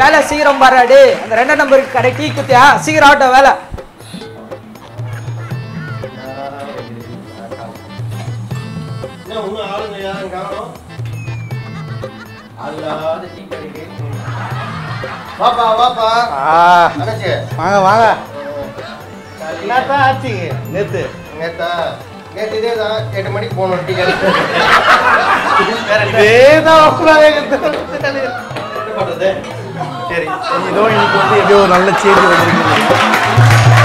வேலை சீக்கிரம் பாரு டே அந்த ரெண்டாம் நம்பருக்கு கடை டீ குத்தியா சீக்கிரம் ஆட்டோ வேலை என்ன இன்னும் ஆளுங்க யாரும் காணோம் அல்லாத டீ கடைக்கு வாப்பா வாப்பா ஆ அண்ணாச்சி வாங்க வாங்க என்னத்தான் ஆச்சு நேத்து நேத்தா நேத்து இதே தான் எட்டு மணிக்கு போகணும் டீ கடைக்கு வேற என்ன இதேதான் உட்கார்ந்து என்ன பண்றது சரி இதோ இன்னைக்கு வந்து எப்படியோ ஒரு நல்ல செய்தி வந்திருக்கு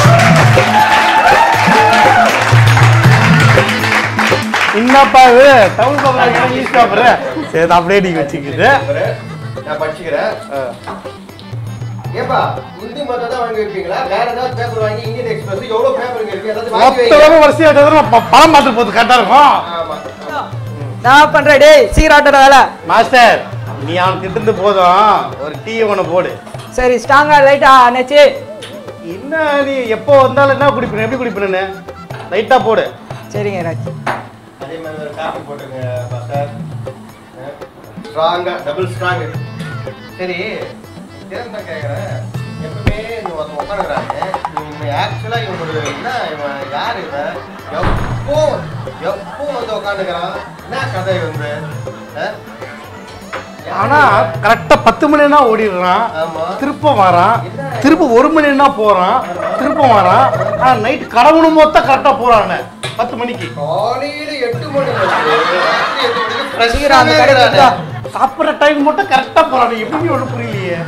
என்னப்பா இது தமிழ் பேப்பர் இங்கிலீஷ் பேப்பர் சரி அப்படியே நீங்க வச்சுக்கிது நான் படிச்சுக்கிறேன் ஏப்பா இந்தி மட்டும் தான் வாங்கி வைப்பீங்களா வேற ஏதாவது பேப்பர் வாங்கி இந்தியன் எக்ஸ்பிரஸ் எவ்வளவு பேப்பர் இருக்கு எல்லாத்தையும் வாங்கி வைங்க மொத்தமாக வரிசையா வச்சா ப- பணம் பார்த்து போது கரெக்டா இருக்கும் ஆமா நான் பண்றேன் டேய் சீக்கிரம் ஆட்டோட வேலை மாஸ்டர் நீ அவன் திட்டு போதும் ஒரு டீ ஒன்று போடு சரி ஸ்ட்ராங்கா லைட்டா அண்ணாச்சி என்ன நீ எப்போ வந்தாலும் என்ன குடிப்பேன் எப்படி குடிப்பேன்னு லைட்டா போடு சரிங்க ராஜ் அதே மாதிரி ஒரு காஃபி போட்டுங்க மாஸ்டர் ஸ்ட்ராங்கா டபுள் ஸ்ட்ராங் சரி தெரிஞ்சா கேட்குறேன் எப்பவுமே இந்த ஒருத்தன் உட்காந்துக்கிறாங்க இவங்க ஆக்சுவலாக இவங்க ஒரு என்ன இவன் யார் இவன் எப்போ எப்போ வந்து உட்காந்துக்கிறான் என்ன கதை இவங்க ஆ? யாரு ஆனா இவன்? கரெக்டா பத்து மணினா ஓடிடுறான் ஆமா திருப்ப வரான் திருப்ப ஒரு மணினா போறான் திருப்ப வரான் ஆனா நைட் கடவுளும் மொத்தம் கரெக்டா போறான் பத்து மணிக்கு காலையில எட்டு மணி ராத்திரி எட்டு மணிக்கு சீக்கிரம் அந்த ஃப்ரெஷ்ஷாக கடைக்கு இருக்கிறானே. வா. சாப்பிடுற டைம் மட்டும் கரெக்டா போறான் எப்படி ஒண்ணு புரியலையே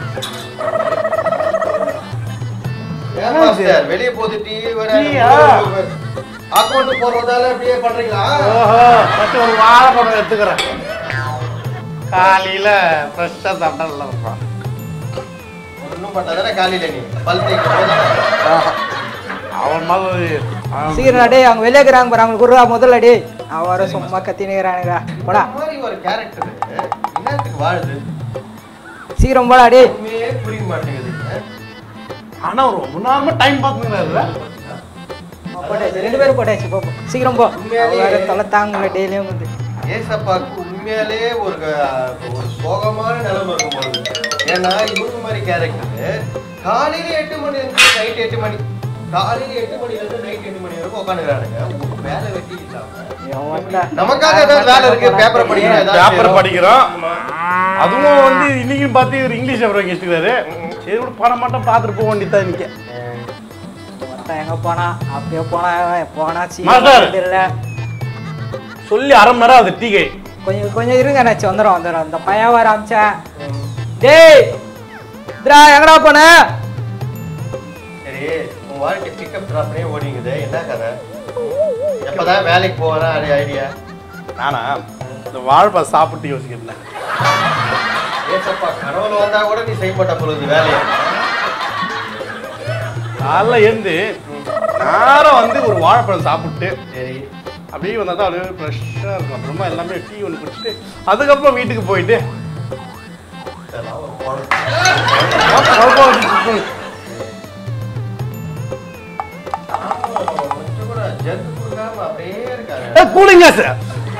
ஏன் மாஸ்டர் வெளியே போட்டு டீ வர டீயா? அக்கௌண்ட் போடுறதால அப்படியே பண்றீங்களா ஓஹோ ஃபர்ஸ்ட் ஒரு வாழைப்பழம் எடுத்துக்கிறேன் காலையில ஃப்ரெஷ்ஷா சாப்பிட்டா நல்லா இருப்பான் ஒன்றும் பண்ணாதானே காலையில நீ பல் தேய்க்க போதானே அவன் மாதிரி அவன் சீக்கிரம் டேய் அவங்க வெளியே இருக்கிறாங்க பாரு அவங்களுக்கு குடுறா முதல்ல டேய் அவர சும்மா கத்தினுக்கிறானுங்க போடா இந்த மாதிரி ஒரு கேரக்டர் என்னத்துக்கு வாழுது சீக்கிரம் போடா டேய் உண்மையே புரிய மாட்டேங்குது ஆனா ஒரு ரொம்ப நேரமா டைம் பார்த்துங்கிறாருல போட்டாச்சு ரெண்டு பேரும் போட்டாச்சு போ போ. சீக்கிரம் போ உண்மையாலே- வேற தொலை தாங்கல டெய்லியும் வந்து ஏசப்பாக்கு உண்மையாலே ஒரு க- ஒரு சோகமான நிலைமை இருக்கும் பொழுது ஏன்னா இவங்க மாதிரி கேரக்டர் காலையில எட்டு மணி இருந்து நைட் எட்டு மணி காலையில எட்டு மணில இருந்து நைட் எட்டு மணி வரைக்கும் உட்காந்துக்கிறானுங்க ஒரு வேலை வெட்டி இல்லாம இவன் வந்தா. நமக்காக ஏதாவது வேலை இருக்கு பேப்பர் படிக்கணும் ஏதாவது பேப்பர் செய்யணும். படிக்கிறோம் அதுவும் வந்து இன்னைக்கும் பார்த்து இவர் இங்கிலீஷ் பேப்பர் வாங்கி வச்சுக்கிறாரு சரி கூட பண்ண மாட்டோம் பார்த்துட்டு போக வேண்டியதான் நிற்க ஒருத்தன் எங்க போனா அப்படியே போனா இவன் போனா மாஸ்டர். சீக்கிரம் இல்ல சொல்லி அரை மணி நேரம் அது டீகை கொஞ்சம் கொஞ்சம் இருங்க நாச்சு வந்துடும் வந்துடும் இந்த பையன் வர அமிச்சேன் டேய் இத்ரா எங்கடா போன சரி உன் வாழ்க்கை பிக்கப் ட்ராப் பண்ணி ஓடிங்குது என்ன கதை எப்பதான் வேலைக்கு போறேன் அது ஐடியா நானா இந்த வாழைப்பழம் சாப்பிட்டு யோசிக்கிறேன் ஏசப்பா கனவுல வந்தா கூட நீ செய்ய மாட்ட பொழுது வேலையை காலைல எழுந்து நேரம் வந்து ஒரு வாழைப்பழம் சாப்பிட்டு சரி அப்படியே வந்தால் தான் அப்படியே ஃப்ரெஷ்ஷாக இருக்கும் அப்புறமா எல்லாமே டீ ஒன்று குடிச்சிட்டு அதுக்கப்புறம் வீட்டுக்கு போயிட்டு இதெல்லாம் ஒரு குழப்பம். கொஞ்சம் கூட ஜெர்க்கு கொடுக்காம அப்படியே இருக்காரு கூலிங்க சார்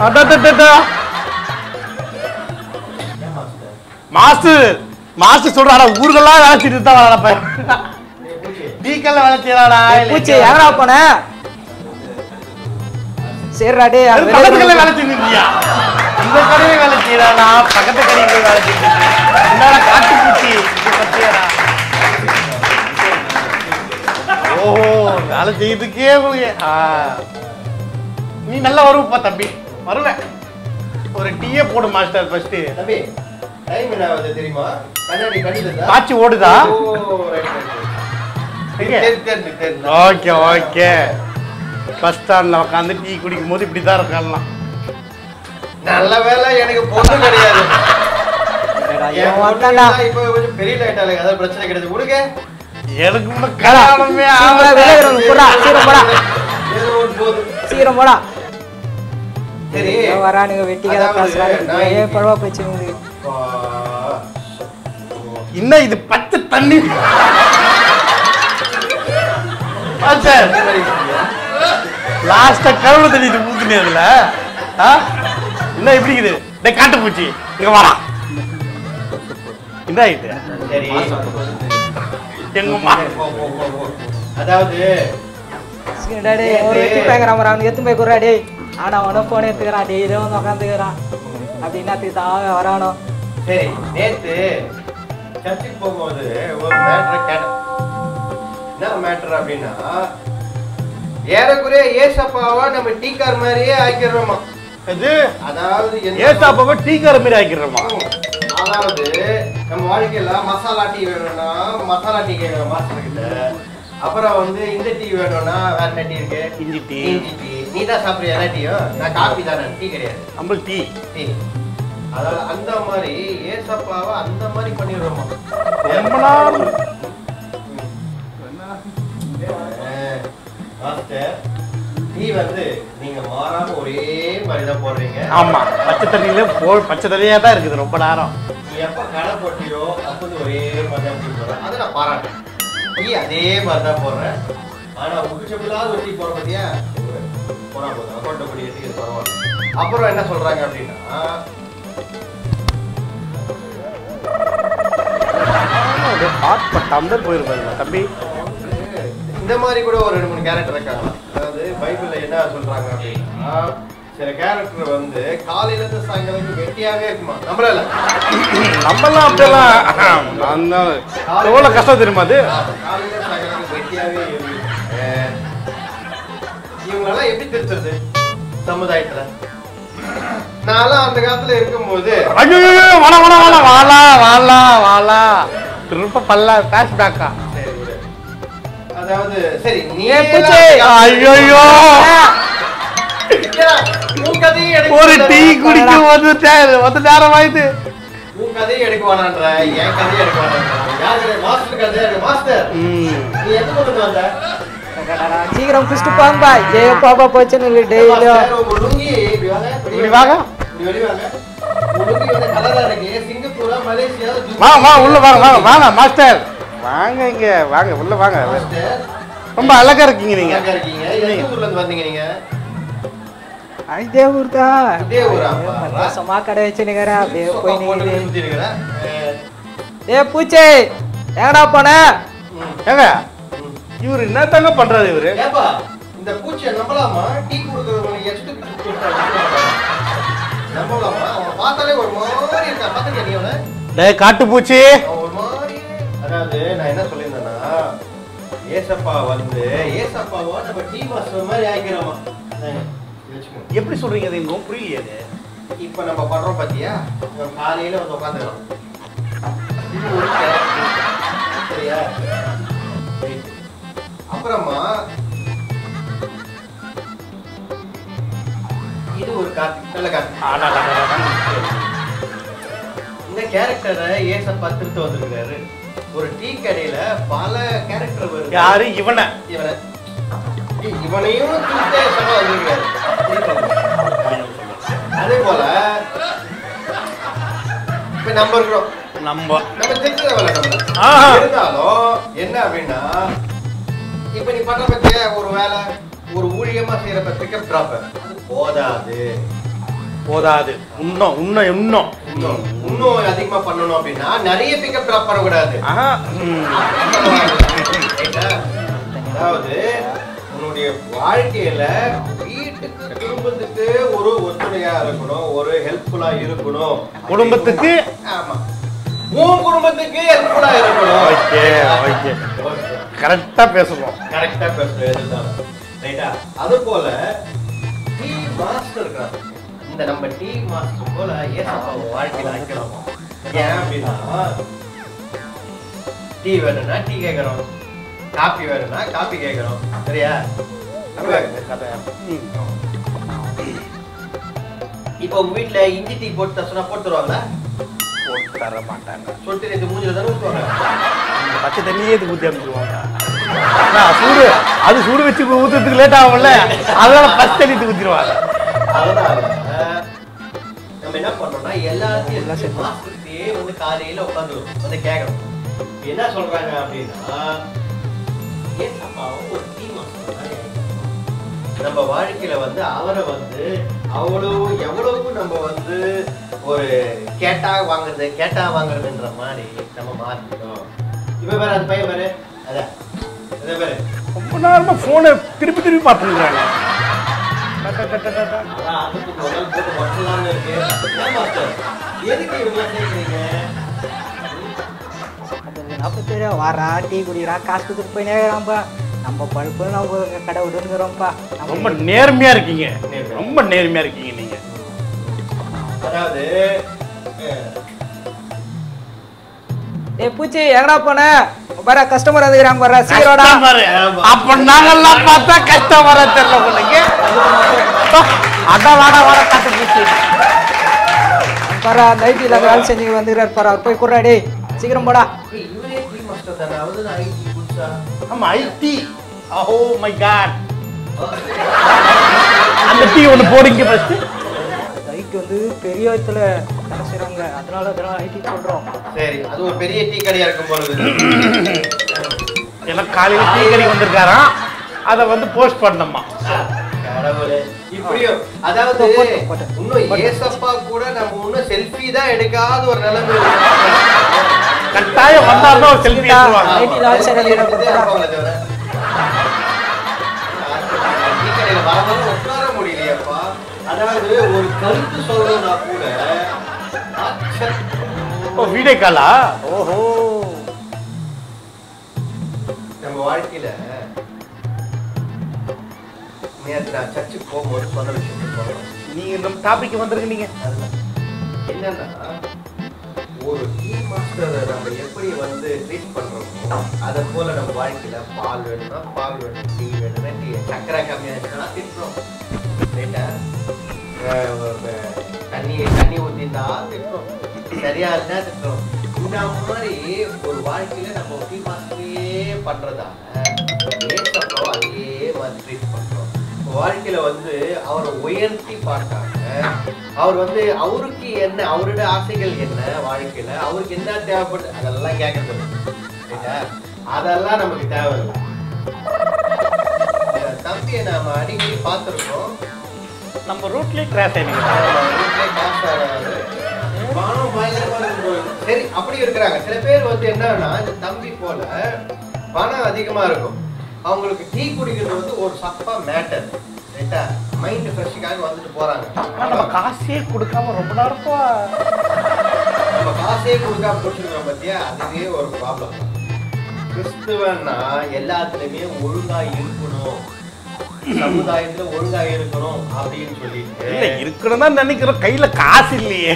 ஏன் மாஸ்டர்? மாஸ்டர் மாஸ்டர் சொல்றாடா ஊர்கள்லாம் வேலை செய்துட்டு தான் வரப்ப நீ பூச்சி. டீக்கெல்லாம் வேலை செய்யறாடா பூச்சி எங்கடா போன சரிடா டேய் அவன் வெளியே பக்கத்துல இருக்கிறான். வேலை செஞ்சிருந்தியா இந்த கடையில வேலை செய்யறாடா பக்கத்து கடையில் போய் வேலை செஞ்சுட்டு என்னடா காட்டு பூச்சி இது பத்தியாடா ஓஹோ வேலை செய்யறதுக்கே போய் ஆ. நீ நல்லா வருவப்பா தம்பி வருவேன் ஒரு டீயே போடு மாஸ்டர் ஃபர்ஸ்ட் தம்பி டைம் என்ன ஆகுது தெரியுமா கண்ணாடி கண்ணில் காட்சி ஓடுதா எங்க? தெரிஞ்சு தெரிஞ்சு ஓகே ஓகே பஸ் ஸ்டாண்ட்ல உட்காந்து டீ குடிக்கும் போது இப்படி தான் இருக்கலாம் நல்ல வேலை எனக்கு பொண்ணு கிடையாது சரிடா, என் இவன் பொண்ணு வந்தான்டா. எல்லாம் இப்ப கொஞ்சம் பெரிய லைட் ஆளுங்க அதாவது பிரச்சனை கிடையாது கொடுங்க எனக்கு கூட கல்யாணமே சீக்கிரம் ஆகல. வெளியே இருக்கிறவனுக்கு போடா சீக்கிரம் போடா ஏதோ ஒன்று போகுது சீக்கிரம் போடா சரி இவன் வரானுங்க வெட்டிக்காத அதாவது பேசுறாங்க நான் ஏ பழவா பிரச்சனை ஆ, இன்னும் இது பச்சை தண்ணி சார் இந்த மாதிரி இருக்கீங்க. லாஸ்டா கருவு தண்ணி இது ஊத்துனே அதுல ஆ? என்ன எப்படி இருக்குது டேய் காட்டு பூச்சி இங்க வாடா என்ன இது சரி எங்கம்மா போ, போ, போ, போ. அதாவது சரிடா டேய் ஒரு எத்தி பேங்கிறான் பாரு அவனுக்கு எத்து போய் குறா டேய் ஆனா அவனும் போன் எடுத்துக்கிறான் டேய் இதோ வந்து உட்காந்துக்கிறான் அப்படின்னா தான் வரானோ சரி நேத்து சர்ச்சுக்கு போகும்போது ஒரு மேட்ரை கேட்டேன் என்ன மேட்ரு அப்படின்னா ஏறக்குறைய ஏசப்பாவா நம்ம டீக்கார் மாதிரியே ஆக்கிடுறோமா இது அதாவது என்ன- ஏசாப்பாவை டீக்கார மாதிரி ஆக்கிடுறோமா அதாவது நம்ம வாழ்க்கையில மசாலா டீ வேணும்னா மசாலா டீ கேட்கணும் மாஸ்டர் கிட்ட அப்புறம் வந்து இந்த டீ வேணும்னா வேற என்ன டீ இருக்கு இஞ்சி டீ இஞ்சி டீ நீ தான் சாப்பிடுற என்ன டீயும் நான் காபி தானே டீ கிடையாது நம்மள் டீ டீ அதாவது அந்த மாதிரி ஏசப்பாவை அந்த மாதிரி பண்ணிடுறோமா ரொம்ப நாள் அஹ், மாஸ்டர் டீ வந்து நீங்க மாறாம ஒரே மாதிரி தான் போடுறீங்க ஆமா பச்சை தண்ணியில போ பச்சை தண்ணியா தான் இருக்குது ரொம்ப நேரம் நீ எப்ப கடை போட்டியோ அப்போ வந்து ஒரே மாதிரி தான் டீ போடுறேன் அதை நான் பாராட்டேன் டீ அதே மாதிரி தான் போடுறேன் ஆனா உடிச்சபில்லாத ஒரு டீ போட பத்தியா போனா போதும் அக்கௌண்ட் படி எடுத்து பரவாயில்ல அப்புறம் என்ன சொல்றாங்க அப்படின்னா ஹாட் பட்டாம தான் போயிருப்பாரு தம்பி இந்த மாதிரி கூட ஒரு ரெண்டு மூணு கேரக்டர் இருக்காங்க அதாவது பைபிள்ல என்ன சொல்றாங்க அப்படின்னா சில கேரக்டர் வந்து காலையில இருந்து சாயங்காலம் வெட்டியாவே இருக்குமா நம்மள இல்ல நம்மலாம் அப்படியெல்லாம் நான் தான் எவ்வளோ கஷ்டம் தெரியுமா அது காலையில சாயங்காலம் வெட்டியாவே இருக்கு அஹ், இவங்களெல்லாம் எப்படி திருத்துறது சமுதாயத்துல நான்லாம் அந்த காலத்துல இருக்கும்போது ஐயோ வாடா வாடா வாடா வாலா வாலா வாலா திரும்ப பல்ல பேஷ்பேக்கா சரி விடு. அதாவது சரி நீ ஏ, எல்லாம் பூச்சி. ஐயோ இல்லடா, உன் கதையும் எனக்கு ஒரு சொல்லடா. டீ குடிக்க வந்து தே- வந்து நேரம் ஆயிடுது உன் கதையை எடுக்க வேணான்ற என் கதையை எடுக்க வேணான்ற யாரு மாஸ்டர் கதையை எடுக்க மாஸ்டர் ம். நீ எப்ப கொண்டு வந்த சீக்கிரம் குடிச்சிட்டு போங்கப்பா ஜெய பாப்பா போச்சுன்னு டெய்லியும் மாஸ்டர், உங்க லுங்கி இப்படி வாங்க இப்படி வாங்க. இப்படி வெளிய வாங்க உங்க லுங்கி வந்து கலரா இருக்கு சிங்கப்பூரா மலேசியா வா வா உள்ள வாங்க வாங்க வாங்க மாஸ்டர் வாங்க இங்க வாங்க உள்ள வாங்க மாஸ்டர் ரொம்ப அழகா இருக்கீங்க நீங்க எங்க இருக்கீங்க எந்த ஊர்ல இருந்து வந்தீங்க நீங்க இதே ஊர் தான் இதே ஊரா சும்மா கடை வச்சுனுக்கிற அப்படியே போய் நிக்குது சுத்தி இருக்கிறேன் ஏ பூச்சே எங்கடா போன ஏங்க இவரு என்ன தாங்க பண்றாரு இவரு ஏப்பா இந்த பூச்சியை நம்பலாமா டீ கொடுக்கறவங்க எட்டு நம்பலாமா அவன் பார்த்தாலே ஒரு மாதிரி இருக்கான் பார்த்துக்க நீ அவனை டேய் காட்டுப்பூச்சி அவன் ஒரு மாதிரி அதாவது நான் என்ன சொல்லியிருந்தேன்னா ஏசப்பா வந்து ஏசப்பாவா நம்ம டீ மாஸ்டர் மாதிரி ஆக்கிறோமா வச்சுக்கோங்க எப்படி சொல்றீங்க அது இன்னும் புரியலையே அது இப்போ நம்ம பண்றோம் பாத்தியா இவன் காலையில வந்து உட்காந்துக்கலாம் இது ஒரு character. சரியா Right. அப்புறமா இது ஒரு காத்து நல்ல காத்து இந்த கேரக்டரை ஏசப்பா திருத்த வந்திருக்காரு ஒரு டீ கடையில பல கேரக்டர் வருது யாரு இவனை இவனை இ- இவனையும் திருத்த ஏசப்பா வந்திருக்காரு அதே போல இப்ப நம்ம இருக்கிறோம் நம்ம நம்ம திருத்த வேலை நம்ம ஆஹா. இருந்தாலும் என்ன அப்படின்னா இப்ப நீ பண்ற பத்திய ஒரு வேலை ஒரு ஊழியமா செய்யற பிக்கப் டிராப் அது போதாது போதாது இன்னும் இன்னும் இன்னும் இன்னும் இன்னும் அதிகமா பண்ணணும் அப்படின்னா நிறைய பிக்கப் டிராப் பண்ணக்கூடாது ஆஹா ம். ரைட்டா? அதாவது உன்னுடைய வாழ்க்கையில வீட்டுக்கு குடும்பத்துக்கு ஒரு ஒத்துழையா இருக்கணும் ஒரு ஹெல்ப்ஃபுல்லா இருக்கணும் குடும்பத்துக்கு ஆமா உன் குடும்பத்துக்கு ஹெல்ப்ஃபுல்லா இருக்கணும் ஓகே ஓகே கரெக்டா பேசணும் கரெக்டா பேசுறது ரைட்டா அது போல டீ மாஸ்டர் இருக்காங்க இந்த நம்ம டீ மாஸ்டர் போல ஏசப்பா வாழ்க்கையில வைக்கிறோம் ஏன் அப்படின்னா டீ வேணும்னா டீ கேட்கறோம் காபி வேணும்னா காபி கேட்கறோம் சரியா ம். இப்போ உங்க வீட்ல இஞ்சி டீ போட்டு தர சொன்னா போட்டு தருவாங்களா போட்டு தர மாட்டாங்க சொல்லிட்டு இது மூஞ்சில தானே ஊத்துவாங்க இந்த பச்சை தண்ணியே இது ஊத்தி அமைச்சிருவாங்க ஆனா, சூடு அது சூடு வச்சு ஊத்துறதுக்கு லேட் ஆகும்ல அதனால பச்சை தண்ணி எடுத்து ஊத்திடுவாங்க அதனால நம்ம என்ன பண்ணோம்னா எல்லாத்தையும் எல்லாம் மாஸ்டர்கிட்டயே வந்து காலையில உட்காந்துரும் வந்து கேட்கணும் என்ன சொல்றாங்க அப்படின்னா ஏசப்பாவும் ஒரு டீ மாஸ்டர் மாதிரி ஆயிட்டாங்க. நம்ம வாழ்க்கையில வந்து அவரை வந்து அவ்வளவு எவ்வளவு நம்ம வந்து ஒரு கேட்டா வாங்குறது கேட்டா வாங்குறதுன்ற மாதிரி நம்ம மாத்திட்டோம் இவன் வேற அது பையன் வேற அதான் இதே வேற ரொம்ப நேரமா போனை திருப்பி திருப்பி பார்த்துக்கிறாங்க அதான் அதுக்கு முதல் போட்டு மட்டும்தான் இருக்கு ஏன் மாஸ்டர் எதுக்கு இவங்க சேர்க்குறீங்க அது அப்போ தெரியும் வாரா டீ குடிக்கிறா காசு கொடுத்துட்டு போயினே இருக்கிறான்ப்பா நம்ம பழுப்பு நம்ம கடை விடுங்கிறோம்ப்பா ரொம்ப நேர்மையா இருக்கீங்க ரொம்ப நேர்மையா இருக்கீங்க நீங்க அதாவது அஹ், ஏய் பூச்சி எங்கடா போன வர கஸ்டமர் வந்துக்கிறாங்க வர சீரோடா கஸ்டமர் அப்ப நாங்கெல்லாம் பார்த்தா கஸ்டமரா தெரியல உங்களுக்கு அட வாட வாட காட்டு பூச்சி வர நைட்டில வேலை செஞ்சு வந்துக்கிறார் பாரு அவர் போய் குர்றா டேய் சீக்கிரம் போடா ஏய், இவரே டீ மாஸ்டர் தானே அவரு தான் ஐடி புதுசா ஆமா ஐடி ஓ மை காட் அந்த டீ ஒன்று போடுங்க ஃபர்ஸ்ட் நைட் வந்து பெரிய இடத்துல வேலை செய்கிறாங்க அதனால அதனால ஐடி சொல்கிறோம் சரி அது ஒரு பெரிய டீ கடையா இருக்கும் போல இருக்குது. எல்லாம் காலையில டீ கடைக்கு வந்திருக்காராம் அதை வந்து போஸ்ட் பண்ணம்மா கடவுளே இப்படியும் அதாவது போட்டு, போட்டு. இன்னும் ஏசப்பா கூட நம்ம இன்னும் செல்ஃபி தான் எடுக்காத ஒரு நிலைமை கட்டாயம் வந்தாருன்னா ஒரு செல்ஃபி எடுத்துருவாங்க ஐடி லால் சைடு எடுத்து டீ கடையில வர வர உட்கார முடியலையாப்பா அதாவது ஒரு கருத்து சொல்லணும்னா கூட ஆச்சே. ஓ வீடியோ காலா ஓஹோ நம்ம வாழ்க்கையில நேற்று நான் சர்ச்சுக்கு போகும்போது சொன்ன விஷயத்தை சொல்றேன் நீங்க நம்ம டாபிக் வந்திருக்கு நீங்க அதுதான். என்னன்னா ஒரு டீ மாஸ்டரை நம்ம எப்படி வந்து ட்ரீட் பண்றோமோ அதை போல நம்ம வாழ்க்கையில பால் வேணும்னா பால் வேணும் டீ வேணும்னா டீ சக்கரை கம்மியா இருக்குன்னா திட்டுறோம் ரைட்டா அஹ் அஹ் தண்ணி தண்ணி ஊத்திருந்தா திட்டுறோம் சரியா இருந்தா திட்டுறோம் இந்த மாதிரி ஒரு வாழ்க்கையில நம்ம டீ மாஸ்டரையே பண்றதால ஏசப்போ அதே மாதிரி ட்ரீட் பண்றோம் வாழ்க்கையில வந்து அவரை உயர்த்தி பார்க்காம அவர் வந்து அவருக்கு என்ன அவரோட ஆசைகள் என்ன வாழ்க்கையில அவருக்கு என்ன தேவைப்பட்டு அதெல்லாம் கேட்கறது இல்ல. ரைட்டா? அதெல்லாம் நமக்கு தேவையில்லை இந்த தம்பியை நாம அடிக்கடி பார்த்துருக்கோம் நம்ம ரூட்லயே கிராஸ் ஆயிடுங்க பணம் பயங்கரமா இருக்கும் சரி அப்படி இருக்கிறாங்க சில பேர் வந்து என்னன்னா இந்த தம்பி போல பணம் அதிகமா இருக்கும் அவங்களுக்கு டீ குடிக்கிறது வந்து ஒரு சப்பா மேட்டர் ரைட்டா மைண்ட் ஃப்ரெஷ்ஷுக்காக வந்துட்டு போறாங்க ஆனா நம்ம காசே கொடுக்காம ரொம்ப நேரப்பா நம்ம காசே கொடுக்காம குடிச்சிருக்கோம் பத்தியா அதுவே ஒரு ப்ராப்ளம் கிறிஸ்துவன்னா எல்லாத்துலயுமே ஒழுங்கா இருக்கணும் சமுதாயத்துல ஒழுங்கா இருக்கணும் அப்படின்னு இல்ல சொல்லிட்டு இருக்கணும் தான் நினைக்கிறோம் கையில காசு இல்லையே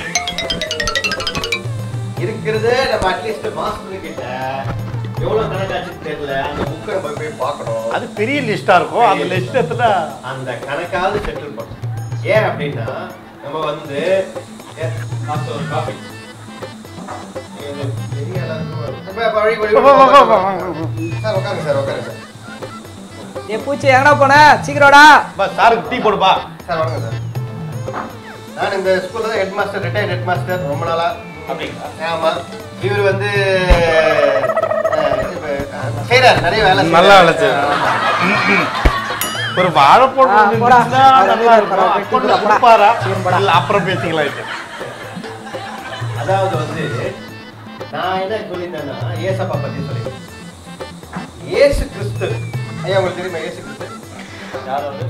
இருக்கிறது நம்ம அட்லீஸ்ட் மாஸ்டர் கிட்ட எவ்வளவு கணக்காச்சு தெரியல அந்த புக்கை நம்ம போய் பார்க்கணும் அது பெரிய லிஸ்டா இருக்கும் அந்த லிஸ்ட் எத்தனை அந்த கணக்காவது செட்டில் பண்ணணும் ஏன் அப்படின்னா நம்ம வந்து ஏ, மாஸ்டர் ஒரு காபி இது பெரிய எல்லாருக்கும் வரும். இப்ப, இப்ப, வழி, வழி, வழி, வழி. சார் உட்காருங்க சார் உட்காருங்க சார் ஏ பூச்சி எங்கடா போன சீக்கிரம்டா பா சாருக்கு டீ போடுப்பா சார் வணக்கம் சார் நான் இந்த ஸ்கூல்ல தான் head master retired head master ரொம்ப நாளா அப்படிங்களா ஆமா இவர் வந்து அஹ், இப்ப, அஹ், செய்றாரு நிறைய வேலை நல்லா செய்றாரு. வேலை செய்றாரு. ஆமா. ஒரு வாழைப்பழம் ஆ, போடா. இருந்துச்சுன்னா அது நல்லா அது இருக்கும். பரவாயில்ல. அக்கௌண்ட்ல போடா. கொடுப்பாரா? சீக்கிரம் போடா. இல்ல அப்புறம் பேசிக்கலாம் இது. அதாவது வந்து நான் என்ன சொல்லியிருந்தேன்னா ஏசப்பா பத்தி சொல்லியிருந்தேன் ஏசு கிறிஸ்து ஐயா உங்களுக்கு தெரியுமா ஏசு கிறிஸ்து யாராவது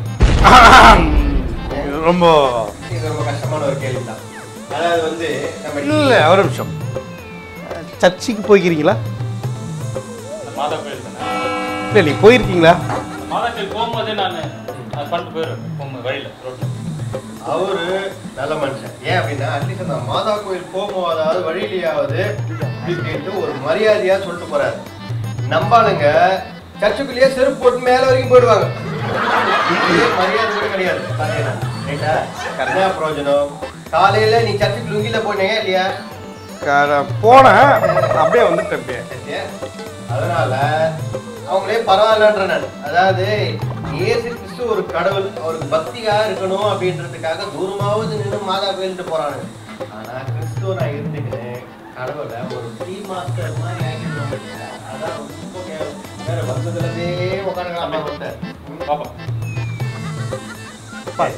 ரொம்ப இது ரொம்ப கஷ்டமான ஒரு கேள்வி தான் அதாவது வந்து நம்ம இல்ல ஒரு நிமிஷம் சர்ச்சுக்கு போய்க்கிறீங்களா மாதா கோயில் தானே இல்ல நீ போயிருக்கீங்களா மாதா கோயில் போகும்போதே நான் அது பண்ணிட்டு போயிடுவேன் போகும்போது வழியில் ரோட்டில் அவரு நல்ல மனுஷன் ஏன் அப்படின்னா அட்லீஸ்ட் அந்த மாதா கோயில் போகும்போதாவது வழியிலேயாவது அப்படின்ட்டு ஒரு மரியாதையா சொல்லிட்டு போறாரு நம்பாளுங்க சர்ச்சுக்குள்ளேயே செருப்பு போட்டு மேல வரைக்கும் போயிடுவாங்க இதே மரியாதை கூட கிடையாது பாத்தீங்கன்னா. ரைட்டா? என்ன பிரயோஜனம் காலையில நீ சர்ச்சுக்கு லுங்கில போனீங்க இல்லையா போனேன் அப்படியே வந்துட்டேன் அப்படியே சரியா? அதனால அவங்களே பரவாயில்லன்ற நான் அதாவது இயேசு கிறிஸ்து ஒரு கடவுள் அவருக்கு பக்தியா இருக்கணும் அப்படின்றதுக்காக தூரமாவது நின்று மாதா கோயில்ட்டு போறானுங்க ஆனா கிறிஸ்துவ நான் இருந்துக்கிறேன் கடவுளை ஒரு டீ மாஸ்டர் மாதிரி ஆக்கிடுவோம் இல்லையா? அதான் ரொம்ப கேவலம். வேற வந்ததுல இருந்தே உட்காந்து பாப்பா பாரு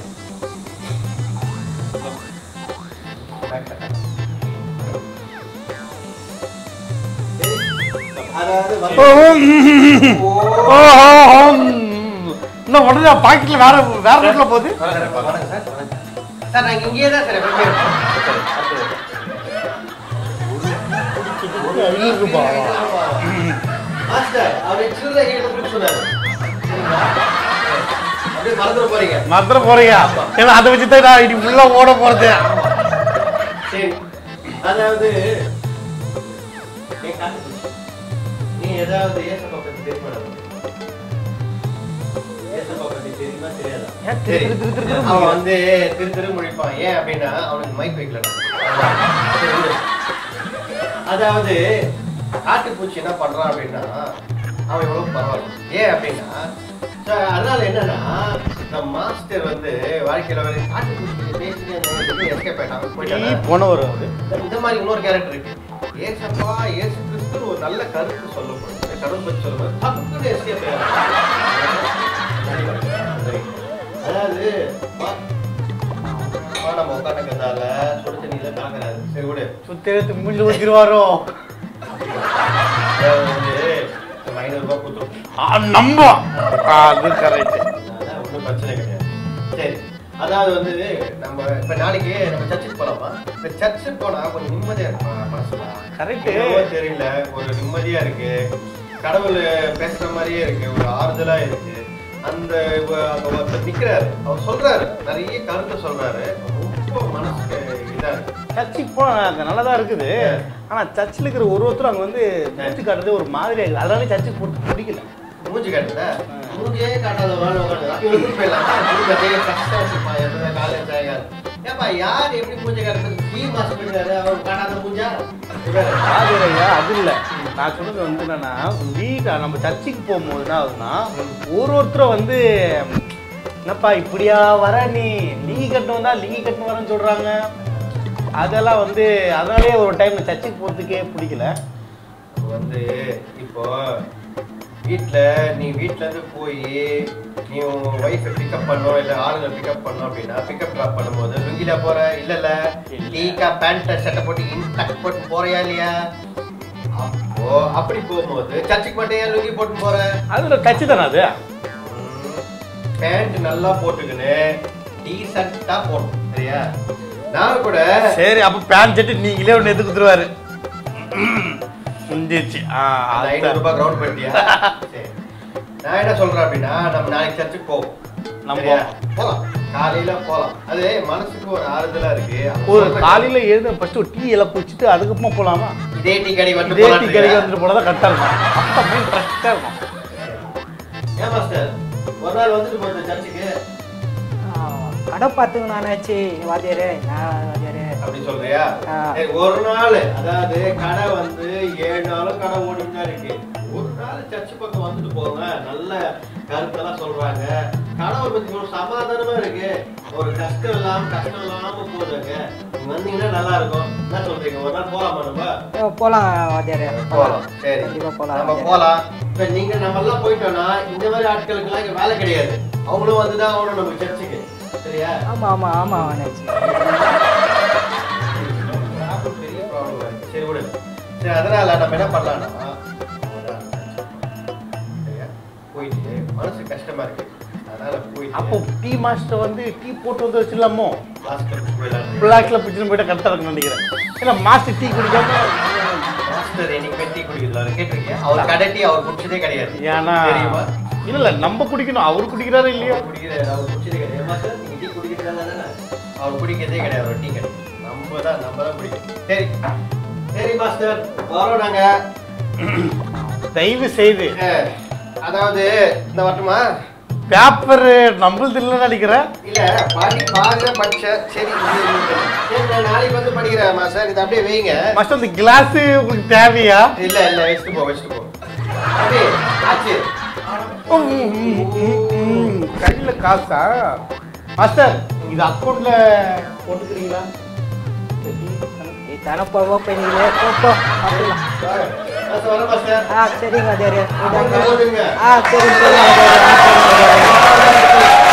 அதாவது வந்து- ஓ, ம். ஓ, ஓ, ம். இன்னும் உடனே பாக்கெட்ல வேற வேற ரூட்ல போகுது வணக்கம் சார், வணக்கம் சார், வணக்கம். சார் நாங்க இங்கேயே தான் சார் எப்பவுமே இருப்போம். சரி, அடுத்தது. மாஸ்டர் அவரை சில்லறை கையில கொடுக்க சொன்னாரு சரிங்களா? அப்படியே மறந்துட போறீங்க மறந்துட போறியா ஏன்னா அதை வச்சு தான் நான் இனி உள்ள ஓட போறது சரி அதாவது ஏய், காத்து குச்சி. நீ ஏதாவது ஏசப்பா பத்தி தெரியுமா ஏசப்பா பத்தி தெரியுமா தெரியாதா ஏன் திரு, சரி. திரு, திரு, திரு, திரு அவன் வந்து திரு திரு முழிப்பான் ஏன் அப்படின்னா அவனுக்கு மைக் வைக்கல சரி, விடு. அதாவது காட்டுப்பூச்சி என்ன பண்றான் அப்படின்னா அவன் எவ்வளவு பரவாயில்ல ஏன் அப்படின்னா so, அதனால என்னன்னா நம்ம மாஸ்டர் வந்து வாழ்க்கையில ஒரு காட்டுப்பூச்சி பேசிட்டு எஸ்கேப் ஆயிட்டான் நீ போயிட்டானா? போனவர் அவரு இந்த- இந்த மாதிரி இன்னொரு கேரக்டர் இருக்கு ஏசப்பா ஏசு கிறிஸ்து ஒரு நல்ல கருத்து சொல்லப்படுது கடவுள் பற்றி சொல்லும்போது டக்குன்னு எஸ்கேப் அதாவது வா- வா, நம்ம உட்காந்துக்கிறதால சுடு தண்ணியில கலக்குறாரு சரி விடு சுத்தி எடுத்து மூஞ்சில ஊத்திடுவாரோ அதாவது வந்து நம்ம ஐநூறு ரூபாய் கொடுத்துருக்கோம் நம்ப அது கரெக்ட் அதனால ஒண்ணும் பிரச்சனை கிடையாது சரி அதாவது வந்து நம்ம இப்ப நாளைக்கு நம்ம சர்ச்சுக்கு போலாமா இப்ப சர்ச்சுக்கு போனா கொஞ்சம் நிம்மதியா இருக்குமா மனசுல Correct. என்னவோ தெரியல ஒரு நிம்மதியா இருக்கு கடவுள் பேசுற மாதிரியே இருக்கு ஒரு ஆறுதலா இருக்கு அந்த வ- அங்க ஒருத்தர் நிக்கிறாரு அவர் சொல்றாரு நிறைய கருத்தை சொல்றாரு ரொம்ப மனசுக்கு இதா இருக்கு சர்ச்சுக்கு போனா அங்க நல்லதா இருக்குது ஆனா சர்ச்சில் இருக்கிற ஒரு ஒருத்தரும் அங்க வந்து மூச்சு காட்டுறது ஒரு மாதிரியா இருக்குது அதனால சர்ச்சுக்கு போட்டு பிடிக்கல மூஞ்சி காட்டுல மூஞ்சியே காட்டாத வாழ் உட்காந்து இவருக்கு போயிடலாம் மூஞ்சி காட்டியே கஷ்டம் வச்சுப்பான் எப்பவுமே காலேஜ் ஆகாது ஏப்பா யார் எப்படி மூஞ்சி காட்டுறது டீ மாசம் போயிட்டாரு அவர் காட்டாத மூஞ்சா இவரு. ஆதிரையா அது இல்ல நான் சொன்னது வந்து என்னன்னா வீட்டை நம்ம சர்ச்சுக்கு போகும்போது என்ன ஆகுதுன்னா ஒரு ஒருத்தரும் வந்து என்னப்பா இப்படியா வர நீ லிங்கி கட்டணும் தான் லிங்கி கட்டணும் வரேன்னு சொல்றாங்க அதெல்லாம் வந்து அதனாலேயே ஒரு டைம் சர்ச்சுக்கு போகிறதுக்கே பிடிக்கல வந்து இப்போ வீட்ல நீ வீட்ல இருந்து போய் நீ உன் ஒய்ஃபை பிக்கப் பண்ணோம் இல்ல ஆளுங்க பிக்கப் பண்ணோம் அப்படின்னா பிக்கப் ட்ராப் பண்ணும்போது லுங்கில போற இல்ல இல்ல டீக்கா பேண்ட் சட்டை போட்டு இன்டக் போட்டு போறியா இல்லையா அப்போ அப்படி போகும்போது சர்ச்சுக்கு மட்டும் ஏன் லுங்கி போட்டு போற அது கட்சி தானே அது பேண்ட் நல்லா போட்டுக்கின்னு டீசெண்டா போடணும் சரியா நான் கூட சரி அப்போ பேண்ட் செட்டு நீங்களே ஒன்று எது குத்துருவாரு முடிஞ்சிருச்சு ஆ அந்த ஐநூறு அதுதான். ரூபாய் கிரவுண்ட் பண்ணிட்டியா சரி நான் என்ன சொல்றேன் அப்படின்னா நம்ம நாளைக்கு சர்ச்சுக்கு போவோம் நம்ம சரியா? போலாம் காலையில போலாம் அது மனசுக்கு ஒரு ஆறுதலா இருக்கு அவங்க ஒரு சொல்ற- காலையில எழுந்து ஃபர்ஸ்ட் ஒரு டீ எல்லாம் குடிச்சிட்டு அதுக்கப்புறமா போலாமா இதே டீ கடை வந்து இதே டீ போலான்றீங்க? கடைக்கு வந்துட்டு போனா தான் கரெக்டாக இருக்கும் அப்போ மைண்ட் ஃப்ரெஷ்ஷாக இருக்கும் ஏன் மாஸ்டர் ஒரு நாள் வந்துட்டு போறது சர்ச்சுக்கு கடை பார்த்துக்கணாச்சு வாத்தியாரே நான் வாத்தியாரே அப்படி சொல்றியா ஆ. சரி, ஒரு நாள் அதாவது கடை வந்து ஏழு நாளும் கடை ஓடிட்டு தான் இருக்கு ஒரு நாள் சர்ச் பக்கம் வந்துட்டு போங்க நல்ல கருத்தெல்லாம் சொல்றாங்க கடவுள் பத்தி ஒரு சமாதானமா இருக்கு ஒரு கஷ்டம் இல்லாம கஷ்டம் இல்லாம போதுங்க நீங்க வந்தீங்கன்னா நல்லா இருக்கும் என்ன சொல்றீங்க ஒரு நாள் போலாமா நம்ம ஓ, போலாம் வாத்தியாரே போலாம் சரி கண்டிப்பா போலாம் நம்ம போலாம் இப்ப நீங்க நம்ம எல்லாம் போயிட்டோம்னா இந்த மாதிரி ஆட்களுக்கு எல்லாம் இங்க வேலை கிடையாது அவங்களும் வந்துதான் ஆகணும் நம்ம சர்ச்சுக்கு சரியா ஆமா ஆமா ஆமா வாணாச்சி ப்ராப்ளம் பெரிய ப்ராப்ளம் இருக்கு சரி விடு சரி அதனால நம்ம என்ன பண்ணலாம்னா சரியா? போயிட்டு மனசு கஷ்டமா இருக்கு அதனால போயிட்டு அப்போ டீ மாஸ்டர் வந்து டீ போட்டு வந்து வச்சிடலாமோ மாஸ்டர் போயிடலாம் பிளாக்ல பிடிச்சிட்டு போயிட்டா கரெக்டாக இருக்கும்னு நினைக்கிறேன் ஏன்னா மாஸ்டர் டீ குடிக்காம மாஸ்டர் என்னைக்குமே டீ குடிக்கிறது கேட்டிருக்கீங்க அவர் கடை டீ அவர் குடிச்சதே கிடையாது ஏன்னா தெரியுமா இல்ல இல்ல நம்ம குடிக்கணும் அவர் குடிக்கிறாரா இல்லையோ அவர் குடிக்கிற அவர் குடிச்சதே கிடையாது மாஸ்டர் நீங்க டீ குடிக்கிறதால தானே அவர் குடிக்கிறதே கிடையாது அவர் டீ கிடையாது நம்ம தான் நம்ம தான் குடிக்கணும் சரி சரி மாஸ்டர் வரோம் நாங்க தயவு செய்து அஹ், அதாவது இந்த வரட்டுமா பேப்பர் நம்மளது இல்லைன்னு நினைக்கிறேன் இல்ல பாடி பாருங்க படிச்சேன் சரி இது இருக்கு. சரி நான் நாளைக்கு வந்து படிக்கிறேன் மாஸ்டர் இதை அப்படியே வைங்க மாஸ்டர் இந்த கிளாஸ் உங்களுக்கு தேவையா இல்ல இல்ல வச்சுட்டு போ வச்சுட்டு போ அப்படியே ஆச்சு கையில காசா மாஸ்டர் இது அக்கௌண்ட்ல போட்டுக்கிறீங்களா தானே போவோ போயிங்களே போ போ பார்த்துக்கலாம் மாஸ்டர் வரேன் மாஸ்டர் ஆ சரிங்க வாத்தியாரே அக்கௌண்ட்ல போட்டுங்க ஆ சரி சரி வாத்தியாரே ஆ, சரிங்க வாத்தியாரே.